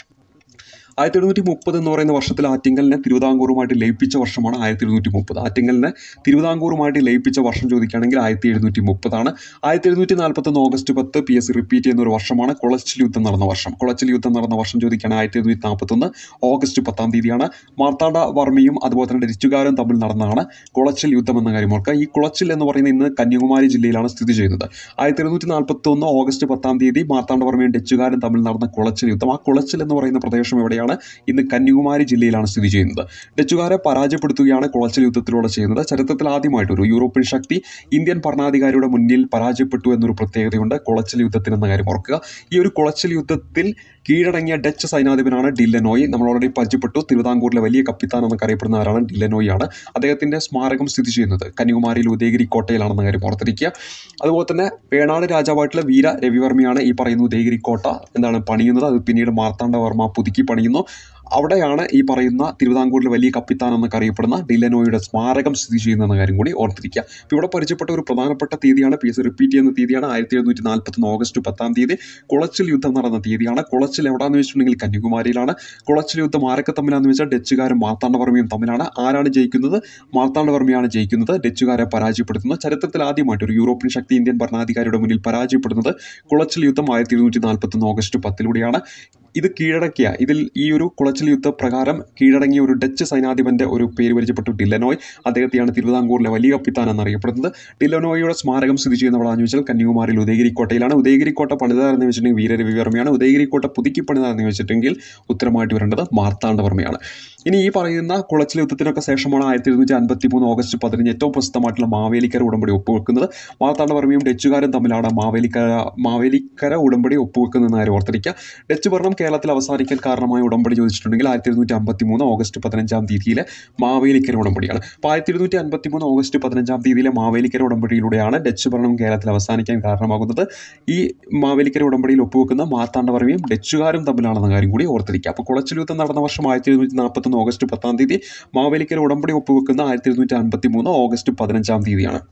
ആയിരത്തി എഴുന്നൂറ്റി മുപ്പത് എന്ന് പറയുന്ന വർഷത്തിൽ ആറ്റിങ്ങലിനെ തിരുവിതാംകൂറുമായിട്ട് ലയിപ്പിച്ച വർഷമാണ് ആയിരത്തി എഴുന്നൂറ്റി മുപ്പത് ആറ്റിങ്ങലിനെ തിരുവിതാംകൂറുമായിട്ട് ലയിപ്പിച്ച വർഷം ചോദിക്കുകയാണെങ്കിൽ ആയിരത്തി എഴുന്നൂറ്റി മുപ്പതാണ് ആയിരത്തി എഴുന്നൂറ്റി നാൽപ്പത്തൊന്ന് ഓഗസ്റ്റ് പത്ത് പി എസ് സി റിപ്പീറ്റ് ചെയ്യുന്ന ഒരു വർഷമാണ് കുളച്ചിൽ യുദ്ധം നടന്ന വർഷം കുളച്ചിൽ യുദ്ധം നടന്ന വർഷം ചോദിക്കുകയാണെങ്കിൽ ആയിരത്തി എഴുന്നൂറ്റി നാൽപ്പത്തൊന്ന് ഓഗസ്റ്റ് പത്താം തീയതിയാണ് മാർത്താണ്ഡ വർമ്മയും അതുപോലെ തന്നെ ഡച്ചുകാരും തമ്മിൽ നടന്നതാണ് കുളച്ചിൽ യുദ്ധം എന്ന കാര്യം ഓർക്കുക ഈ കുളച്ചിൽ എന്ന് പറയുന്നത് ഇന്ന് കന്യാകുമാരി ജില്ലയിലാണ് സ്ഥിതി ചെയ്യുന്നത് ആയിരത്തി എഴുന്നൂറ്റി നാൽപ്പത്തൊന്ന് ഓഗസ്റ്റ് പത്താം തീയതി മാർത്താണ്ഡവർമ്മയും ഡച്ചുകാരും തമ്മിൽ നടന്ന കുളച്ചിൽ യുദ്ധം ആ കുളച്ചിൽ എന്ന് പറയുന്ന പ്രദേശം എവിടെയാണ് ഇന്ന് കന്യാകുമാരി ജില്ലയിലാണ് സ്ഥിതി ചെയ്യുന്നത് ഡച്ചുകാരെ പരാജയപ്പെടുത്തുകയാണ് കുളച്ചിൽ യുദ്ധത്തിലൂടെ ചെയ്യുന്നത് ചരിത്രത്തിൽ ആദ്യമായിട്ട് ഒരു യൂറോപ്യൻ ശക്തി ഇന്ത്യൻ ഭരണാധികാരിയുടെ മുന്നിൽ പരാജയപ്പെട്ടു എന്നൊരു പ്രത്യേകതയുണ്ട് കുളച്ചിൽ യുദ്ധത്തിന് എന്ന കാര്യം ഓർക്കുക ഈ ഒരു കുളച്ചിൽ യുദ്ധത്തിൽ കീഴടങ്ങിയ ഡച്ച് സൈനാധിപനാണ് ഡില്ലനോയ് നമ്മൾ ഓൾറെഡി പരിചയപ്പെട്ടു തിരുവിതാംകൂറിലെ വലിയ കപ്പിത്താൻ എന്നൊക്കെ അറിയപ്പെടുന്ന ആരാണ് ഡില്ലനോയ് ആണ് അദ്ദേഹത്തിന്റെ സ്മാരകം സ്ഥിതി ചെയ്യുന്നത് കന്യാകുമാരിയിൽ ഉദയഗിരി കോട്ടയിലാണെന്ന കാര്യം ഓർത്തിരിക്കുക അതുപോലെ തന്നെ വേണാട് രാജാവായിട്ടുള്ള വീര രവിവർമ്മയാണ് ഈ പറയുന്ന ഉദയഗിരി കോട്ട എന്താണ് പണിയുന്നത് അത് പിന്നീട് മാർത്താണ്ഡവർമ്മ പുതുക്കി പണിയുന്നു അവിടെയാണ് ഈ പറയുന്ന തിരുവിതാംകൂറിലെ വലിയ കപ്പിത്താൻ എന്നൊക്കെ അറിയപ്പെടുന്ന ഡില്ലനോയുടെ സ്മാരകം സ്ഥിതി ചെയ്യുന്ന എന്ന കാര്യം കൂടി ഓർത്തിരിക്കുക അപ്പോൾ ഇവിടെ പരിചയപ്പെട്ട ഒരു പ്രധാനപ്പെട്ട തീയതിയാണ് പി എസ് റിപ്പീറ്റ് ചെയ്യുന്ന തീയതിയാണ് ആയിരത്തി എഴുന്നൂറ്റി നാൽപ്പത്തൊന്ന് ഓഗസ്റ്റ് പത്താം തീയതി കുളച്ചിൽ യുദ്ധം നടന്ന തീയതിയാണ് കുളച്ചിൽ എവിടെയാണെന്ന് വെച്ചിട്ടുണ്ടെങ്കിൽ കന്യാകുമാരിയിലാണ് കുളച്ചിൽ യുദ്ധം ആരൊക്കെ തമ്മിലാണെന്ന് വെച്ചാൽ ഡച്ചുകാരും മാർത്താണ്ഡവർമ്മയും തമ്മിലാണ് ആരാണ് ജയിക്കുന്നത് മാർത്താണ്ഡവർമ്മയാണ് ജയിക്കുന്നത് ഡച്ചുകാരെ പരാജയപ്പെടുത്തുന്നത് ചരിത്രത്തിൽ ആദ്യമായിട്ട് ഒരു യൂറോപ്യൻ ശക്തി ഇന്ത്യൻ ഭരണാധികാരിയുടെ മുന്നിൽ പരാജയപ്പെടുന്നത് കുളച്ചിൽ യുദ്ധം ആയിരത്തി എഴുന്നൂറ്റി നാൽപ്പത്തൊന്ന് ഓഗസ്റ്റ് പത്തിലൂടെയാണ് ഇത് കീഴടക്കിയ ഇതിൽ ഈ ഒരു കുളച്ചിൽ യുദ്ധപ്രകാരം കീഴടങ്ങിയ ഒരു ഡച്ച് സൈനാധിപന്റെ ഒരു പേര് പരിചയപ്പെട്ടു ഡില്ലനോയ് അദ്ദേഹത്തെയാണ് തിരുവിതാംകൂറിലെ വലിയ കപ്പിത്താൻ എന്നറിയപ്പെടുന്നത് ഡില്ലനോയിയുടെ സ്മാരകം സ്ഥിതി ചെയ്യുന്ന എവിടെയാണെന്ന് വെച്ചാൽ കന്യാകുമാരിയിൽ ഉദയഗിരി കോട്ടയിലാണ് ഉദയഗിരി കോട്ട പണിതാരെന്ന് വെച്ചിട്ടുണ്ടെങ്കിൽ വീരരവിവർമ്മയാണ് ഉദയഗിരി കോട്ട പുതുക്കി പണിതാരെന്ന് വെച്ചിട്ടുണ്ടെങ്കിൽ ഉത്തരമായിട്ട് വരേണ്ടത് മാർത്താണ്ഡവർമ്മയാണ് ഇനി ഈ പറയുന്ന കുളച്ചിൽ യുദ്ധത്തിനൊക്കെ ശേഷമാണ് ആയിരത്തി എഴുന്നൂറ്റി അൻപത്തി മൂന്ന് ഓഗസ്റ്റ് പതിനഞ്ച് ഏറ്റവും പ്രസിദ്ധമായിട്ടുള്ള മാവേലിക്കര ഉടമ്പടി ഒപ്പുവെക്കുന്നത് മാർത്താണ്ഡവർമ്മയും ഡച്ചുകാരും തമ്മിലാണ് മാവേലിക്കര മാവേലിക്കര ഉടമ്പടി ഒപ്പുവെക്കുന്നതെന്ന് ആരും ഓർത്തിരിക്കുക ഡച്ച് ഭരണം കേരളത്തിൽ അവസാനിക്കാൻ കാരണമായ ഉടമ്പടി ചോദിച്ചിട്ടുണ്ടെങ്കിൽ ആയിരത്തി എഴുന്നൂറ്റി അമ്പത്തി മൂന്ന് ഓഗസ്റ്റ് പതിനഞ്ചാം തീയതിയിലെ മാവേലിക്കര ഉടമ്പടിയാണ് അപ്പോൾ ആയിരത്തി എഴുന്നൂറ്റി അൻപത്തി മൂന്ന് ഓഗസ്റ്റ് പതിനഞ്ചാം തീയതിയിലെ മാവേലിക്കര ഉടമ്പടിയിലൂടെയാണ് ഡച്ച് ഭരണം കേരളത്തിൽ അവസാനിക്കാൻ കാരണമാകുന്നത് ഈ മാവേലിക്കര ഉടമ്പടിയിൽ ഒപ്പുവെക്കുന്ന മാർത്താണ്ഡവർമ്മയും ഡച്ചുകാരും തമ്മിലാണെന്ന കാര്യം കൂടി ഓർത്തിരിക്കുക അപ്പോൾ കുളച്ചിൽ യുദ്ധം നടന്ന വർഷം ആയിരത്തി എഴുന്നൂറ്റി നാൽപ്പത്തൊന്ന് ഓഗസ്റ്റ് പത്താം തീയതി മാവേലിക്കര ഉടമ്പടി ഒപ്പുവെക്കുന്ന ആയിരത്തി എഴുന്നൂറ്റി അൻപത്തി മൂന്ന് ഓഗസ്റ്റ് പതിനഞ്ചാം തീയതിയാണ്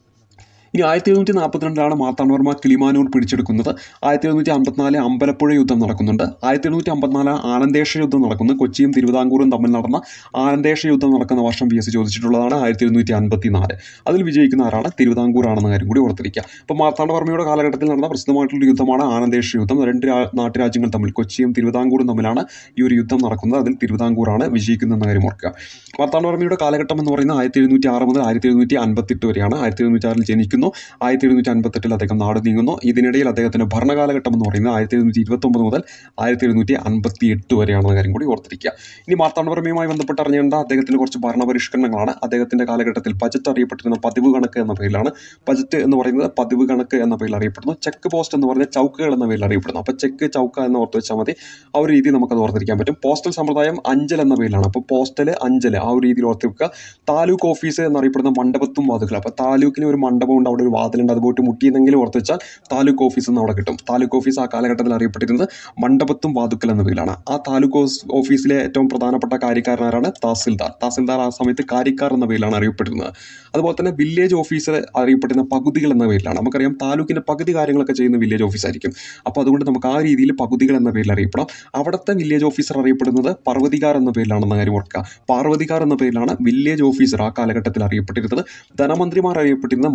ഇനി ആയിരത്തി എഴുന്നൂറ്റി നാൽപ്പത്തിരണ്ടിലാണ് മാർത്താണ്ഡവർമ്മ കിളിമാനൂർ പിടിച്ചെടുക്കുന്നത് ആയിരത്തി എഴുന്നൂറ്റി അമ്പത്തിനാല് അമ്പലപ്പുഴ യുദ്ധം നടക്കുന്നുണ്ട് ആയിരത്തി എഴുന്നൂറ്റി അമ്പത്തിനാല് ആനന്ദേഷ യുദ്ധം നടക്കുന്നു കൊച്ചിയും തിരുവിതാംകൂറും തമ്മിൽ നടന്ന ആനന്ദേഷ യുദ്ധം നടക്കുന്ന വർഷം പി എസ് സി ചോദിച്ചിട്ടുള്ളതാണ് ആയിരത്തി എഴുന്നൂറ്റി അൻപത്തി നാല് അതിൽ വിജയിക്കുന്ന ആരാണ് തിരുവിതാംകൂറാണെന്ന കാര്യം കൂടി ഓർത്തിരിക്കുക അപ്പോൾ മാർത്താണ്ഡവർമ്മയുടെ കാലഘട്ടത്തിൽ നടന്ന പ്രസിദ്ധമായിട്ടുള്ള യുദ്ധമാണ് ആനന്ദേഷ യുദ്ധം രണ്ട് രാ- നാട്ടുരാജ്യങ്ങൾ തമ്മിൽ കൊച്ചിയും തിരുവിതാംകൂറും തമ്മിലാണ് ഈ ഒരു യുദ്ധം നടക്കുന്നത് അതിൽ തിരുവിതാംകൂറാണ് വിജയിക്കുന്നതെന്ന കാര്യം ഓർക്കുക മാർത്താണ്ഡവർമ്മയുടെ കാലഘട്ടം എന്ന് പറയുന്നത് ആയിരത്തി എഴുന്നൂറ്റി ആറ് മുതൽ ആയിരത്തി എഴുന്നൂറ്റി അൻപത്തെട്ട് വരെയാണ് ആയിരത്തി എഴുന്നൂറ്റി ആറിൽ ജനിക്കുന്നു ആയിരത്തി എഴുന്നൂറ്റി അൻപത്തെട്ടിൽ അദ്ദേഹം നാട് നീങ്ങുന്നു ഇതിനിടയിൽ അദ്ദേഹത്തിൻ്റെ ഭരണകാലഘട്ടം എന്ന് പറയുന്നത് ആയിരത്തി എഴുന്നൂറ്റി ഇരുപത്തൊമ്പത് മുതൽ ആയിരത്തി എഴുന്നൂറ്റി അൻപത്തി എട്ട് വരെയാണെന്ന കാര്യം കൂടി ഓർത്തിരിക്കുക ഇനി മാർത്താണ്ഡവർമ്മയുമായി ബന്ധപ്പെട്ട് അറിഞ്ഞേണ്ട അദ്ദേഹത്തിന് കുറച്ച് ഭരണപരിഷ്കരണങ്ങളാണ് അദ്ദേഹത്തിൻ്റെ കാലഘട്ടത്തിൽ ബജറ്റ് അറിയപ്പെട്ടിരുന്ന പതിവ് കണക്ക് എന്ന പേരിലാണ് ബജറ്റ് എന്ന് പറയുന്നത് പതിവ് കണക്ക് എന്ന പേരിൽ അറിയപ്പെടുന്നു ചെക്ക് പോസ്റ്റ് എന്ന് പറഞ്ഞ ചൗക്കുകൾ എന്ന പേരിൽ അറിയപ്പെടുന്നു അപ്പോൾ ചെക്ക് ചൗക്ക എന്ന് ഓർത്ത് വെച്ചാൽ മതി ആ ഒരു രീതി നമുക്കത് ഓർത്തിരിക്കാൻ പറ്റും പോസ്റ്റൽ സമ്പ്രദായം അഞ്ചൽ എന്ന പേരിലാണ് അപ്പോൾ പോസ്റ്റൽ അഞ്ചൽ ആ ഒരു രീതിയിൽ ഓർത്ത് വെക്കുക താലൂക്ക് ഓഫീസ് എന്നറിയപ്പെടുന്ന മണ്ഡപത്തും വാതുകൾ അപ്പോൾ താലൂക്കിന് ഒരു മണ്ഡപമുണ്ട് അവിടെ ഒരു വാതിലുണ്ട് അത് പോയിട്ട് മുട്ടിയെന്നെങ്കിലും ഓർത്ത് വെച്ചാൽ താലൂക്ക് ഓഫീസ് എന്ന് അവിടെ കിട്ടും താലൂക്ക് ഓഫീസ് ആ കാലഘട്ടത്തിൽ അറിയപ്പെട്ടിരുന്നത് മണ്ഡപത്തും വാതുക്കൽ എന്ന പേരിലാണ് ആ താലൂക്ക് ഓസ് ഓഫീസിലെ ഏറ്റവും പ്രധാനപ്പെട്ട കാര്യക്കാരനാരാണ് തഹസിൽദാർ തഹസിൽദാർ ആ സമയത്ത് കാര്യക്കാർ എന്ന പേരിലാണ് അറിയപ്പെട്ടിരുന്നത് അതുപോലെ തന്നെ വില്ലേജ് ഓഫീസർ അറിയപ്പെടുന്ന പകുതികൾ എന്ന പേരിലാണ് നമുക്കറിയാം താലൂക്കിൻ്റെ പകുതി കാര്യങ്ങളൊക്കെ ചെയ്യുന്ന വില്ലേജ് ഓഫീസായിരിക്കും അപ്പോൾ അതുകൊണ്ട് നമുക്ക് ആ രീതിയിൽ പകുതികൾ എന്ന പേരിൽ അറിയപ്പെടാം അവിടുത്തെ വില്ലേജ് ഓഫീസർ അറിയപ്പെടുന്നത് പർവ്വതികാർ എന്ന പേരിലാണെന്ന കാര്യം ഓർക്കുക പാർവതികാർ എന്ന പേരിലാണ് വില്ലേജ് ഓഫീസർ ആ കാലഘട്ടത്തിൽ അറിയപ്പെട്ടിരുന്നത് ധനമന്ത്രിമാർ അറിയപ്പെട്ടിരുന്ന മുളകുമണി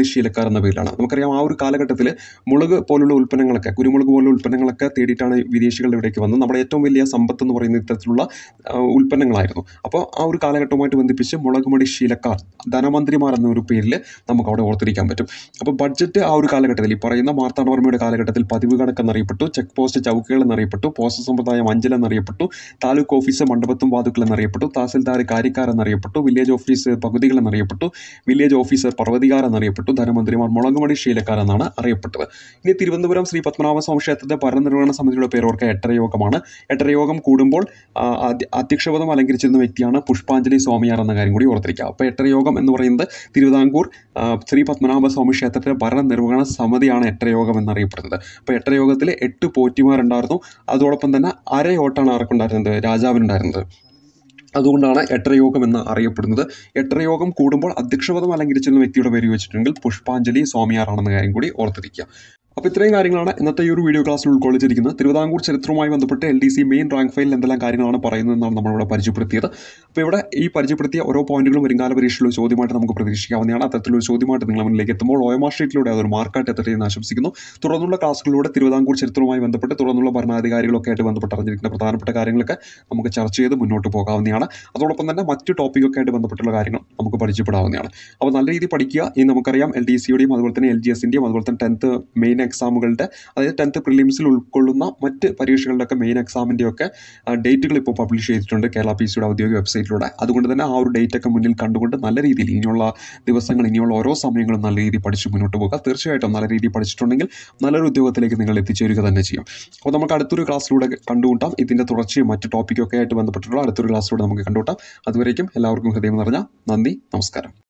ശീലക്കാർ എന്ന പേരിലാണ് നമുക്കറിയാം ആ ഒരു കാലഘട്ടത്തിൽ മുളക് പോലുള്ള ഉൽപ്പന്നങ്ങളൊക്കെ കുരുമുളക് പോലുള്ള ഉൽപ്പന്നങ്ങളൊക്കെ തേടിയിട്ടാണ് വിദേശികളുടെ ഇവിടേക്ക് വന്നത് നമ്മുടെ ഏറ്റവും വലിയ സമ്പത്ത് എന്ന് പറയുന്ന ഇത്തരത്തിലുള്ള ആ, ഉൽപ്പന്നങ്ങളായിരുന്നു അപ്പോൾ ആ ഒരു കാലഘട്ടവുമായിട്ട് ബന്ധിപ്പിച്ച് മുളകുമടി ശീലക്കാർ ധനമന്ത്രിമാർ എന്ന ഒരു പേരിൽ നമുക്ക് അവിടെ ഓർത്തിരിക്കാൻ പറ്റും അപ്പോൾ ബഡ്ജറ്റ് ആ ഒരു കാലഘട്ടത്തിൽ ഈ പറയുന്ന മാർത്താണ്ഡവർമ്മയുടെ കാലഘട്ടത്തിൽ പതിവ് കണക്ക് എന്നറിയപ്പെട്ടു ചെക്ക് പോസ്റ്റ് ചൗക്കുകൾ എന്നറിയപ്പെട്ടു പോസ്റ്റ് സമ്പ്രദായം അഞ്ചൽ എന്നറിയപ്പെട്ടു താലൂക്ക് ഓഫീസ് മണ്ഡപത്തും വാതുക്കൾ എന്നറിയപ്പെട്ടു തഹസിൽദാർ കാര്യക്കാർ എന്നറിയപ്പെട്ടു വില്ലേജ് ഓഫീസ് പകുതികൾ എന്നറിയപ്പെട്ടു വില്ലേജ് ഓഫീസർ പർവ്വതികാർ എന്നറിയപ്പെട്ടു ധനമന്ത്രിമാർ മുളകുമടി ശീലക്കാർ എന്നാണ് അറിയപ്പെട്ടത് ഇനി തിരുവനന്തപുരം ശ്രീ പത്മനാഭസ്വാമി ക്ഷേത്രത്തെ ഭരണനിർവഹണ സമിതിയുടെ പേരോർക്ക് എട്ടര യോഗമാണ് എട്ടര യോഗം കൂടുമ്പോൾ ആ, അധ്യ- അധ്യക്ഷപദം അലങ്കരിച്ചിരുന്ന വ്യക്തിയാണ് പുഷ്പാഞ്ജലി സ്വാമിയാർ എന്ന കാര്യം കൂടി ഓർത്തിരിക്കുക അപ്പോൾ എട്ടര യോഗം എന്ന് പറയുന്നത് തിരുവിതാംകൂർ ആ, ശ്രീ പത്മനാഭസ്വാമി ക്ഷേത്രത്തിലെ ഭരണനിർവഹണ സമിതിയാണ് എട്ടര യോഗം എന്നറിയപ്പെടുന്നത് അപ്പോൾ എട്ടര യോഗത്തിൽ എട്ട് പോറ്റിമാരുണ്ടായിരുന്നു അതോടൊപ്പം തന്നെ അരയോട്ടാണ് ആർക്കുണ്ടായിരുന്നത് രാജാവിനുണ്ടായിരുന്നത് അതുകൊണ്ടാണ് എട്ടരയോഗം എന്ന് അറിയപ്പെടുന്നത് എട്ടരയോഗം കൂടുമ്പോൾ അധ്യക്ഷപദം അലങ്കരിച്ചിരുന്ന വ്യക്തിയുടെ പേര് വെച്ചിട്ടുണ്ടെങ്കിൽ പുഷ്പാഞ്ജലി സ്വാമിയാറാണെന്ന കാര്യം കൂടി ഓർത്തിരിക്കുക അപ്പോൾ ഇത്രയും കാര്യങ്ങളാണ് ഇന്നത്തെ ഈ ഒരു വീഡിയോ ക്ലാസ്സിൽ ഉൾക്കൊള്ളിച്ചിരിക്കുന്നത് തിരുവിതാംകൂർ ചരിത്രവുമായി ബന്ധപ്പെട്ട് L D C main rank ഫയലിൽ എന്തെല്ലാം കാര്യങ്ങളാണ് പറയുന്നതെന്നാണ് നമ്മളിവിടെ പരിചയപ്പെടുത്തിയത് അപ്പോൾ ഇവിടെ ഈ പരിചയപ്പെടുത്തിയ ഓരോ പോയിന്റുകളും വരുംകാല പരീക്ഷയിലുള്ള ചോദ്യമായിട്ട് നമുക്ക് പ്രതീക്ഷിക്കാവുന്നതാണ് അത്തരത്തിലൊരു ചോദ്യമായിട്ട് നിങ്ങൾ മുന്നിലേക്ക് എത്തുമ്പോൾ ഒ എം ആർ ഷീറ്റിലൂടെ അതൊരു മാർക്കായിട്ട് എത്തട്ടെ എന്ന് ആശംസിക്കുന്നു തുടർന്നുള്ള ക്ലാസ്സുകളിലൂടെ തിരുവിതാംകൂർ ചരിത്രവുമായി ബന്ധപ്പെട്ട് തുടർന്നുള്ള ഭരണാധികാരികളൊക്കെ ആയിട്ട് ബന്ധപ്പെട്ട് അറിഞ്ഞിരിക്കുന്ന പ്രധാനപ്പെട്ട കാര്യങ്ങളൊക്കെ നമുക്ക് ചർച്ച ചെയ്ത് മുന്നോട്ട് പോകാവുന്നതാണ് അതോടൊപ്പം തന്നെ മറ്റ് ടോപ്പിക്കൊക്കെ ആയിട്ട് ബന്ധപ്പെട്ടുള്ള കാര്യങ്ങൾ നമുക്ക് പരിചയപ്പെടാവുന്നതാണ് അപ്പോൾ നല്ല രീതിയിൽ പഠിക്കുക ഈ നമുക്കറിയാം എൽ ഡി സിയുടെയും അതുപോലെ തന്നെ എൽ ജി എസിൻ്റെയും അതുപോലെ തന്നെ ടെൻത്ത് മെയിൻ എക്സാമുകളുടെ അതായത് ടെൻത്ത് പ്രിലിംസിൽ ഉൾക്കൊള്ളുന്ന മറ്റ് പരീക്ഷകളുടെയൊക്കെ മെയിൻ എക്സാമിൻ്റെയൊക്കെ ഡേറ്റുകൾ ഇപ്പോൾ പബ്ലിഷ് ചെയ്തിട്ടുണ്ട് കേരള പി സിയുടെ ഔദ്യോഗിക വെബ്സൈറ്റിലൂടെ അതുകൊണ്ട് തന്നെ ആ ഒരു ഡേറ്റ് ഒക്കെ മുന്നിൽ കണ്ടുകൊണ്ട് നല്ല രീതിയിൽ ഇനിയുള്ള ദിവസങ്ങൾ ഇനിയുള്ള ഓരോ സമയങ്ങളും നല്ല രീതിയിൽ പഠിച്ച് മുന്നോട്ട് പോകുക തീർച്ചയായിട്ടും നല്ല രീതിയിൽ പഠിച്ചിട്ടുണ്ടെങ്കിൽ നല്ലൊരു ഉദ്യോഗത്തിലേക്ക് നിങ്ങൾ എത്തിച്ചേരുക തന്നെ ചെയ്യും അപ്പോൾ നമുക്ക് അടുത്തൊരു ക്ലാസ്സിലൂടെ കണ്ടുകൂട്ടാം ഇതിൻ്റെ തുടർച്ചയും മറ്റ് ടോപ്പിക്കൊക്കെ ആയിട്ട് ബന്ധപ്പെട്ടുള്ള അടുത്തൊരു ക്ലാസ്സിലൂടെ നമുക്ക് കണ്ടുകൂട്ടാം അതുവരേക്കും എല്ലാവർക്കും ഹൃദയം നിറഞ്ഞ നന്ദി നമസ്കാരം